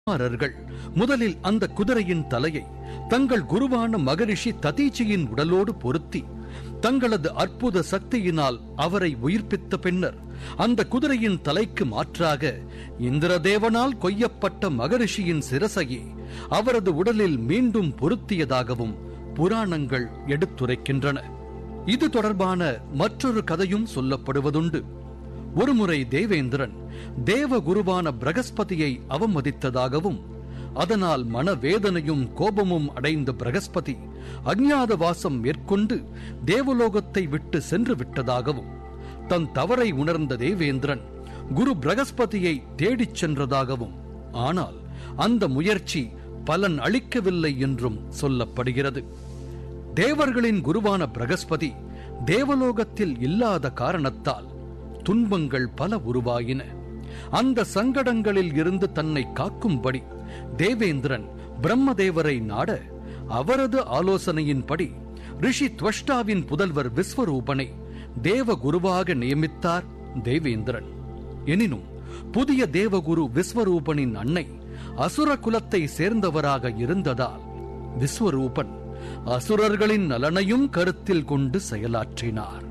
குமாரர்கள் முதலில் அந்த குதிரையின் தலையை தங்கள் குருவான மகரிஷி ததீச்சியின் உடலோடு பொருத்தி தங்களது அற்புத சக்தியினால் அவரை உயிர்ப்பித்த பின்னர் அந்த குதிரையின் தலைக்கு மாற்றாக இந்திரதேவனால் கொய்யப்பட்ட மகரிஷியின் சிரசையை அவரது உடலில் மீண்டும் பொருத்தியதாகவும் புராணங்கள் எடுத்துரைக்கின்றன இது தொடர்பான மற்றொரு கதையும் சொல்லப்படுவதுண்டு ஒருமுறை தேவேந்திரன் தேவகுருவான பிரகஸ்பதியை அவமதித்ததாகவும் அதனால் மனவேதனையும் கோபமும் அடைந்த பிரகஸ்பதி அஞ்ஞாத வாசம் மேற்கொண்டு தேவலோகத்தை விட்டு சென்று விட்டதாகவும் தன் தவறை உணர்ந்த தேவேந்திரன் குரு பிரகஸ்பதியை தேடிச் சென்றதாகவும் ஆனால் அந்த முயற்சி பலன் அளிக்கவில்லை என்றும் சொல்லப்படுகிறது தேவர்களின் குருவான பிரகஸ்பதி தேவலோகத்தில் இல்லாத காரணத்தால் துன்பங்கள் பல உருவாயின அந்த சங்கடங்களில் இருந்து தன்னை காக்கும்படி தேவேந்திரன் பிரம்மதேவரை நாட அவரது ஆலோசனையின்படி ரிஷி துவஷ்டாவின் புதல்வர் விஸ்வரூபனை தேவ குருவாக நியமித்தார் தேவேந்திரன் எனினும் புதிய தேவகுரு விஸ்வரூபனின் அன்னை அசுர குலத்தை சேர்ந்தவராக இருந்ததால் விஸ்வரூபன் அசுரர்களின் நலனையும் கருத்தில் கொண்டு செயலாற்றினார்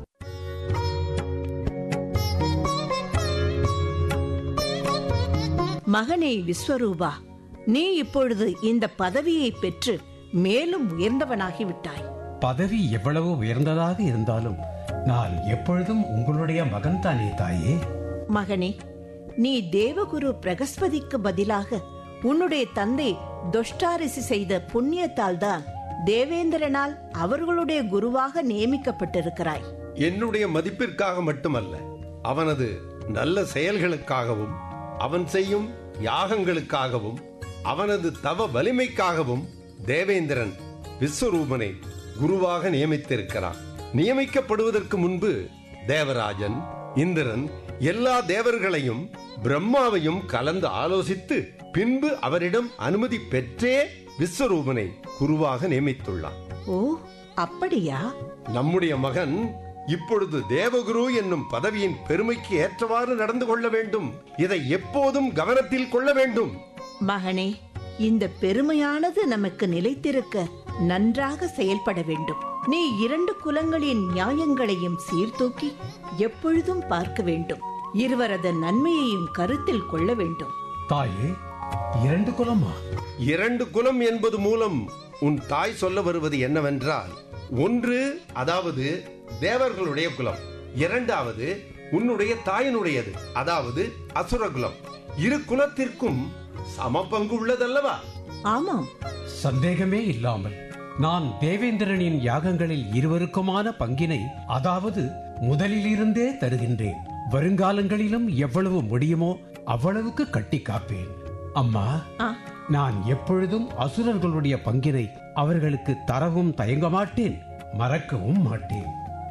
மகனே விஸ்வரூபா நீ இப்பொழுது இந்த பதவியை பெற்று மேலும் உயர்ந்தவனாகிவிட்டாய் பதவி எவ்வளவு உயர்ந்ததாக இருந்தாலும் நான் எப்பொழுதும் உங்களுடைய மகன் தானே தாயே மகனே நீ தேவகுரு பிரகஸ்பதிக்கு பதிலாக உன்னுடைய தந்தை தொஷ்டாரிசி செய்த புண்ணியத்தால் தான் தேவேந்திரனால் அவர்களுடைய குருவாக நியமிக்கப்பட்டிருக்கிறாய் என்னுடைய மதிப்பிற்காக மட்டுமல்ல அவனது நல்ல செயல்களுக்காகவும் அவன் செய்யும் யாகங்களுக்காகவும் அவனது தவ வலிமைக்காகவும் தேவேந்திரன் விஸ்வரூபனை குருவாக நியமித்திருக்கிறான் நியமிக்கப்படுவதற்கு முன்பு தேவராஜன் இந்திரன் எல்லா தேவர்களையும் பிரம்மாவையும் கலந்து ஆலோசித்து பின்பு அவரிடம் அனுமதி பெற்றே விஸ்வரூபனை குருவாக நியமித்துள்ளான் ஓ அப்படியா நம்முடைய மகன் இப்பொழுது தேவகுரு என்னும் பதவியின் பெருமைக்கு ஏற்றவாறு நடந்து கொள்ள வேண்டும் இதை எப்போதும் கவனத்தில் கொள்ள வேண்டும் மகனே இந்த பெருமையானது நமக்கு நிலைத்திருக்க நன்றாக செயல்பட வேண்டும் நீ இரண்டு குலங்களின் நியாயங்களையும் சீர்தூக்கி எப்பொழுதும் பார்க்க வேண்டும் இருவரது நன்மையையும் கருத்தில் கொள்ள வேண்டும் தாயே இரண்டு குலமா இரண்டு குலம் என்பது மூலம் உன் தாய் சொல்ல வருவது என்னவென்றால் ஒன்று அதாவது தேவர்களுடைய குலம் இரண்டாவது உன்னுடைய தாயினுடையது அதாவது அசுரகுலம் இரு குலத்திற்கும் சம பங்கு உள்ளதல்லவா ஆமாம் சந்தேகமே இல்லாமல் நான் தேவேந்திரனின் யாகங்களில் இருவருக்குமான பங்கினை அதாவது முதலிலிருந்தே தருகின்றேன் வருங்காலங்களிலும் எவ்வளவு முடியுமோ அவ்வளவுக்கு கட்டி காப்பேன் அம்மா ஆ நான் எப்பொழுதும் அசுரர்களுடைய பங்கினை அவர்களுக்கு தரவும் தயங்க மாட்டேன் மறக்கவும் மாட்டேன்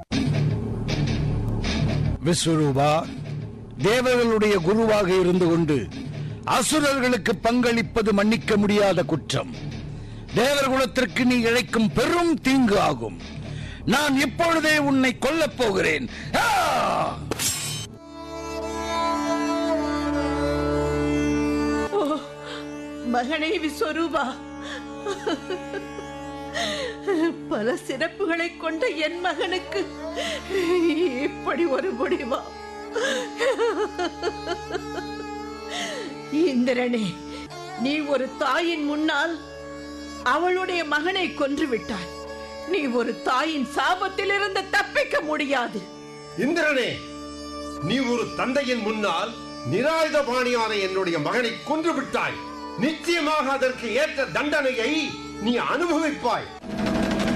விஸ்வரூபா தேவர்களுடைய குருவாக இருந்து கொண்டு அசுரர்களுக்கு பங்களிப்பது மன்னிக்க முடியாத குற்றம் தேவர்குலத்திற்கு நீ இழைக்கும் பெரும் தீங்கு ஆகும் நான் இப்பொழுதே உன்னை கொல்லப் போகிறேன் ஆ! மகனே விஸ்வரூபா பல சிறப்புகளை கொண்ட என் மகனுக்கு இப்படி ஒரு முடிவா இந்திரனே நீ ஒரு தாயின் முன்னால் அவளுடைய மகனை கொன்று விட்டாய் நீ ஒரு தாயின் சாபத்திலிருந்து தப்பிக்க முடியாது இந்திரனே நீ ஒரு தந்தையின் முன்னால் நிராயுதபாணியான என்னுடைய மகனை கொன்று விட்டாய் நிச்சயமாக அதற்கு ஏற்ற தண்டனையை நீ அனுபவிப்பாய்